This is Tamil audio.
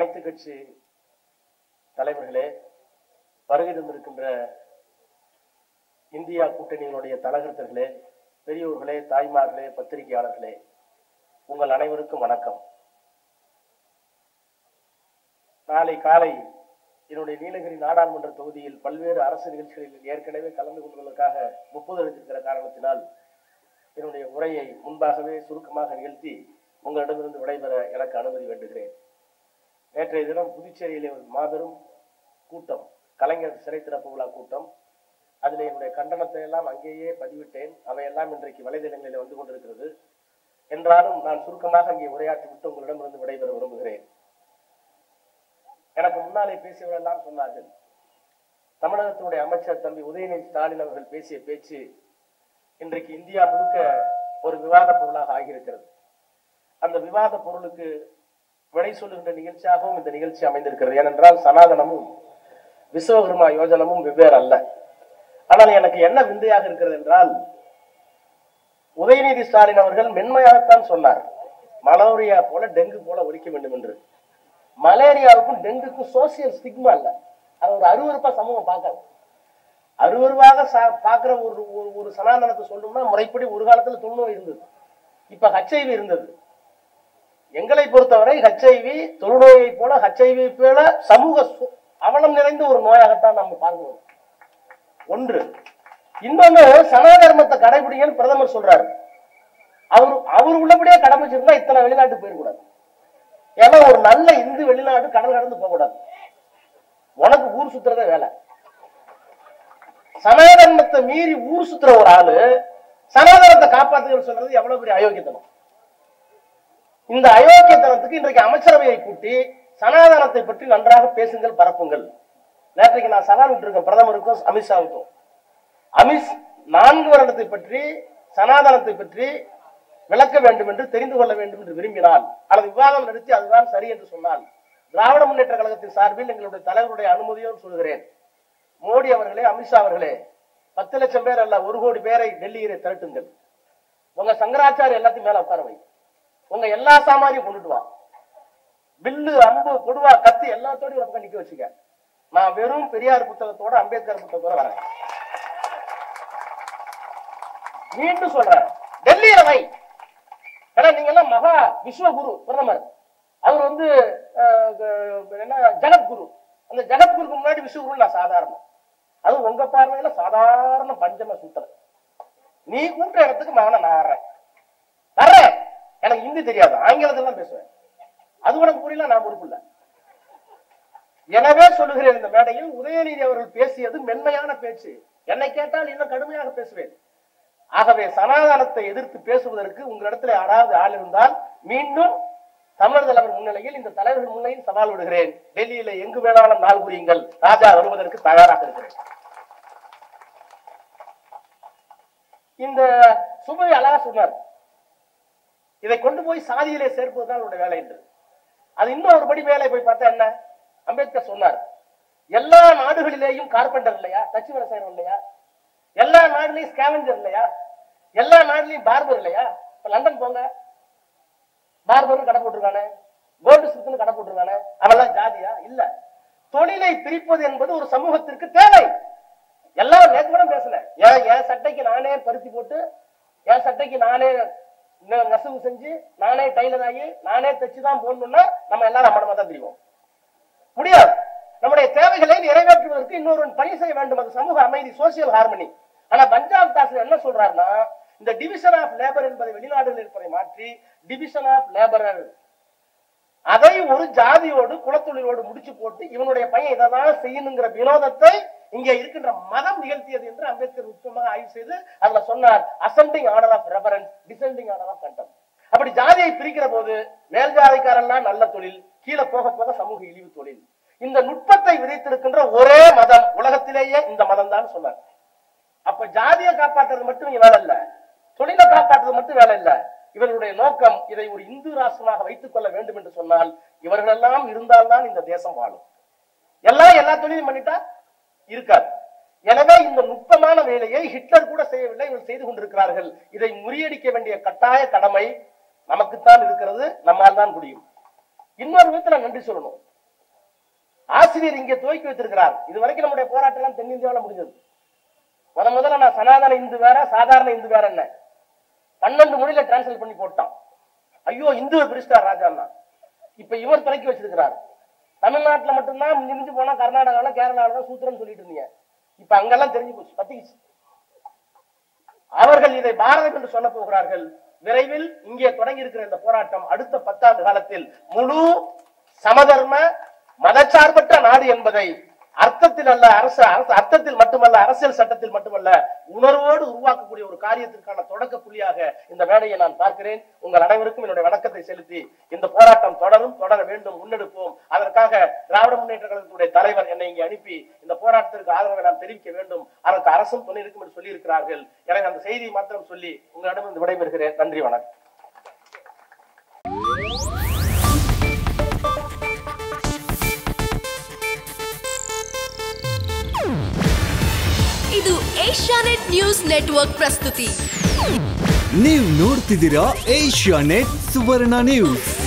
அனைத்து கட்சி தலைவர்களே வருகை தந்திருக்கின்ற இந்தியா கூட்டணியினுடைய தலகர்த்தர்களே பெரியோர்களே தாய்மார்களே பத்திரிகையாளர்களே உங்கள் அனைவருக்கும் வணக்கம் நாளை காலை என்னுடைய நீலகிரி நாடாளுமன்ற தொகுதியில் பல்வேறு அரசு நிகழ்ச்சிகளில் ஏற்கனவே கலந்து கொள்வதற்காக முப்பது அளித்திருக்கிற காரணத்தினால் என்னுடைய உரையை முன்பாகவே சுருக்கமாக நிகழ்த்தி உங்களிடமிருந்து விடைபெற எனக்கு அனுமதி வேண்டுகிறேன் நேற்றைய தினம் புதுச்சேரியிலே ஒரு மாபெரும் கூட்டம் கலைஞர் சிறை திறப்பு விழா கூட்டம் அதில் என்னுடைய கண்டனத்தை எல்லாம் அங்கேயே பதிவிட்டேன் அவையெல்லாம் இன்றைக்கு வலைதளங்களில் வந்து கொண்டிருக்கிறது என்றாலும் நான் சுருக்கமாக அங்கே உரையாற்றி விட்டு உங்களிடமிருந்து விடைபெற விரும்புகிறேன் எனக்கு முன்னாலே பேசியவரெல்லாம் சொன்னார்கள் தமிழகத்தினுடைய அமைச்சர் தம்பி உதயநிதி ஸ்டாலின் அவர்கள் பேசிய பேச்சு இன்றைக்கு இந்தியா முழுக்க ஒரு விவாத பொருளாக ஆகியிருக்கிறது அந்த விவாத பொருளுக்கு விடை சொல்லுகின்ற நிகழ்ச்சியாகவும் இந்த நிகழ்ச்சி அமைந்திருக்கிறது ஏனென்றால் சனாதனமும் விஸ்வகர்மா யோஜனமும் வெவ்வேறு அல்ல ஆனால் எனக்கு என்ன விந்தையாக இருக்கிறது என்றால் உதயநிதி ஸ்டாலின் அவர்கள் மென்மையாகத்தான் சொன்னார் மலேரியா போல டெங்கு போல ஒழிக்க வேண்டும் என்று மலேரியாவுக்கும் டெங்குக்கும் சோசியல் ஸ்டிக்மா இல்ல அது ஒரு அருவருப்பா சமூகம் பார்க்காது அருவருவாக சா- பார்க்கிற ஒரு ஒரு- ஒரு சனாதனத்தை சொல்லணும்னா முறைப்படி ஒரு காலத்துல தொழுநோய் இருந்தது இப்ப ஹச்ஐவி இருந்தது எங்களை பொறுத்தவரை ஹச்ஐவி தொழுநோயை போல ஹச்ஐவி போல சமூக சு- அவலம் நிறைந்த ஒரு நோயாகத்தான் நம்ம பார்க்கிறோம் ஒன்று இன்னொன்னு சனாதர்மத்தை கடைபிடிங்கன்னு பிரதமர் சொல்றாரு அவர் அவர் உள்ளபடியே கடைபிடிச்சிருந்தா இத்தனை வெளிநாட்டு போயிடக்கூடாது ஏன்னா ஒரு நல்ல இந்து வெளிநாடு கடல் கடந்து போகக்கூடாது உனக்கு ஊர் சுத்துறதே வேலை சனாதனத்தை மீறி ஊர் சுத்துற ஒரு ஆளு சனாதனத்தை காப்பாத்துகள் சொல்றது எவ்வளவு பெரிய அயோக்கியத்தனம் இந்த அயோக்கியத்தனத்துக்கு இன்றைக்கு அமைச்சரவையை கூட்டி சனாதனத்தை பற்றி நன்றாக பேசுங்கள் பரப்புங்கள் நேற்றைக்கு நான் சவால் விட்டுருக்கேன் பிரதமருக்கும் அமித்ஷாவுக்கும் அமித் நான்கு வருடத்தை பற்றி சனாதனத்தை பற்றி விளக்க வேண்டும் என்று தெரிந்து கொள்ள வேண்டும் என்று விரும்பினால் அல்லது விவாதம் நடத்தி அதுதான் சரி என்று சொன்னால் திராவிட முன்னேற்ற கழகத்தின் சார்பில் எங்களுடைய தலைவருடைய அனுமதியோடு சொல்கிறேன் மோடி அவர்களே அமித்ஷா அவர்களே பத்து லட்சம் பேர் அல்ல ஒரு கோடி பேரை டெல்லியிலே திரட்டுங்கள் உங்க சங்கராச்சாரிய எல்லாத்தையும் மேல உட்கார வை உங்க எல்லா சாமானியும் கொண்டுட்டு வா வில்லு அம்பு கொடுவா கத்தி எல்லாத்தோடையும் ஒரு பக்கம் நிக்க வச்சுக்க நான் வெறும் பெரியார் புத்தகத்தோட அம்பேத்கர் புத்தகத்தோட வரேன் மீண்டும் சொல்றேன் டெல்லியில வை ஏன்னா நீங்க எல்லாம் மகா விஸ்வகுரு பிரதமர் அவர் வந்து அஹ், க- என்ன ஜெகத்குரு அந்த ஜெகத்குருக்கு முன்னாடி விஸ்வகுரு நான் சாதாரணம் அது உங்க பார்வையில சாதாரண பஞ்சம சூத்திரன் நீ கூப்பிட்ட இடத்துக்கு மகன நான் வர்றேன் வர்றேன் எனக்கு ஹிந்தி தெரியாது ஆங்கிலத்துல தான் பேசுவேன் அது உனக்கு புரியல நான் பொறுப்பு இல்ல எனவே சொல்லுகிறேன் இந்த மேடையில் உதயநிதி அவர்கள் பேசியது மென்மையான பேச்சு என்னை கேட்டால் இன்னும் கடுமையாக பேசுவேன் ஆகவே சனாதனத்தை எதிர்த்து பேசுவதற்கு உங்களிடத்தில் யாராவது ஆள் இருந்தால் மீண்டும் தமிழர் தலைவர் முன்னிலையில் இந்த தலைவர்கள் முன்னிலையில் சவால் விடுகிறேன் டெல்லியில எங்கு வேணாலும் நாள் புரியுங்கள் ராஜா வருவதற்கு தயாராக இருக்கிறேன் இந்த சுபை அழகா சொன்னார் இதை கொண்டு போய் சாதியிலே சேர்ப்பதுதான் அவருடைய வேலை என்று அது இன்னும் ஒரு படி மேலே போய் பார்த்தா என்ன அம்பேத்கர் சொன்னார் எல்லா நாடுகளிலேயும் கார்பெண்டர் இல்லையா தச்சு வேலை செய்யறோம் இல்லையா எல்லா நாடுலயும் ஸ்கேவஞ்சர் இல்லையா எல்லா நாடுலயும் பார்பர் இல்லையா இப்ப லண்டன் போங்க பார்பர் கடை போட்டிருக்கானே கோல்டு ஸ்மித்னு கடை போட்டிருக்கானே அவெல்லாம் ஜாதியா இல்ல தொழிலை பிரிப்பது என்பது ஒரு சமூகத்திற்கு தேவை எல்லாம் நேற்று கூட பேசல ஏன் என் சட்டைக்கு நானே பருத்தி போட்டு என் சட்டைக்கு நானே நெ- நெசவு செஞ்சு நானே டைலர் ஆகி நானே தச்சு தான் போடணும்னா நம்ம எல்லாரும் அம்மனமா தான் தெரியும் முடியாது நம்முடைய தேவைகளை நிறைவேற்றுவதற்கு இன்னொரு பணி செய்ய வேண்டும் அது சமூக அமைதி சோசியல் ஹார்மனி ஆனா பஞ்சாப் தாஸ் என்ன சொல்றாருன்னா இந்த டிவிஷன் ஆஃப் லேபர் என்பதை வெளிநாடுகளில் இருப்பதை மாற்றி டிவிஷன் ஆஃப் லேபரர் அதை ஒரு ஜாதியோடு குலத்தொழிலோடு முடிச்சு போட்டு இவனுடைய பையன் இதைதான் செய்யணுங்கிற வினோதத்தை இங்கே இருக்கின்ற மதம் நிகழ்த்தியது என்று அம்பேத்கர் நுட்பமாக ஆய்வு செய்து அதுல சொன்னார் ascending order of reference descending order of கண்டம் அப்படி ஜாதியை பிரிக்கிற போது மேல் ஜாதிக்காரெல்லாம் நல்ல தொழில் கீழே போக போக சமூக இழிவு தொழில் இந்த நுட்பத்தை விதைத்திருக்கின்ற ஒரே மதம் உலகத்திலேயே இந்த மதம் தான் சொன்னார் அப்ப ஜாதியை காப்பாற்றுறது மட்டும் இங்க வேலை இல்ல தொழிலை காப்பாற்றுறது மட்டும் வேலை இல்ல இவர்களுடைய நோக்கம் இதை ஒரு இந்து ராஷ்டிரமாக வைத்துக் கொள்ள வேண்டும் என்று சொன்னால் இவர்கள் எல்லாம் இருந்தால்தான் இந்த தேசம் வாழும் எல்லாம் எல்லா தொழிலும் பண்ணிட்டா இருக்காது எனவே இந்த நுட்பமான வேலையை ஹிட்லர் கூட செய்யவில்லை இவர்கள் செய்து கொண்டிருக்கிறார்கள் இதை முறியடிக்க வேண்டிய கட்டாய கடமை நமக்குத்தான் இருக்கிறது நம்மால் தான் முடியும் இன்னொரு விதத்துல நன்றி சொல்லணும் ஆசிரியர் இங்கே துவக்கி வைத்திருக்கிறார் இது வரைக்கும் நம்முடைய போராட்டம் எல்லாம் தென்னிந்தியாவில் முடிஞ்சது முத முதல்ல நான் சனாதன இந்து வேற சாதாரண இந்து வேற என்ன பன்னெண்டு மொழியில டிரான்ஸ்லேட் பண்ணி போட்டான் ஐயோ இந்துவை பிரிஸ்டார் ராஜான்னா இப்ப இவர் துவக்கி வச்சிருக்கிறார் தமிழ்நாட்டுல மட்டும்தான் மிஞ்சி மிஞ்சி போனா கர்நாடகாவில கேரளாவில தான் சூத்திரம் சொல்லிட்டு இருந்தீங்க இப்ப அங்கெல்லாம் தெரிஞ்சு போச்சு பத்திக்கிச்சு அவர்கள் இதை பாரதம் என்று சொல்ல போகிறார்கள் விரைவில் இங்கே தொடங்கி இருக்கிற இந்த போராட்டம் அடுத்த பத்தாண்டு காலத்தில் முழு சமதர்ம மதச்சார்பற்ற நாடு என்பதை அர்த்தத்தில் அல்ல அரசு அரசு- அர்த்தத்தில் மட்டுமல்ல அரசியல் சட்டத்தில் மட்டுமல்ல உணர்வோடு உருவாக்கக்கூடிய ஒரு காரியத்திற்கான தொடக்க புள்ளியாக இந்த மேடையை நான் பார்க்கிறேன் உங்கள் அனைவருக்கும் என்னுடைய வணக்கத்தை செலுத்தி இந்த போராட்டம் தொடரும் தொடர வேண்டும் முன்னெடுப்போம் அதற்காக திராவிட முன்னேற்ற கழகத்துடைய தலைவர் என்னை இங்கே அனுப்பி இந்த போராட்டத்திற்கு ஆதரவை நாம் தெரிவிக்க வேண்டும் அதற்கு அரசும் துணை இருக்கும் என்று சொல்லி இருக்கிறார்கள் எனவே அந்த செய்தியை மாத்திரம் சொல்லி உங்களிடமிருந்து விடைபெறுகிறேன் நன்றி வணக்கம் ಇದು ಏಷ್ಯಾನೆಟ್ ನ್ಯೂಸ್ ನೆಟ್ವರ್ಕ್ ಪ್ರಸ್ತುತಿ ನೀವು ನೋಡ್ತಿದ್ದೀರಾ ಏಷ್ಯಾ ನೆಟ್ ಸುವರ್ಣ ನ್ಯೂಸ್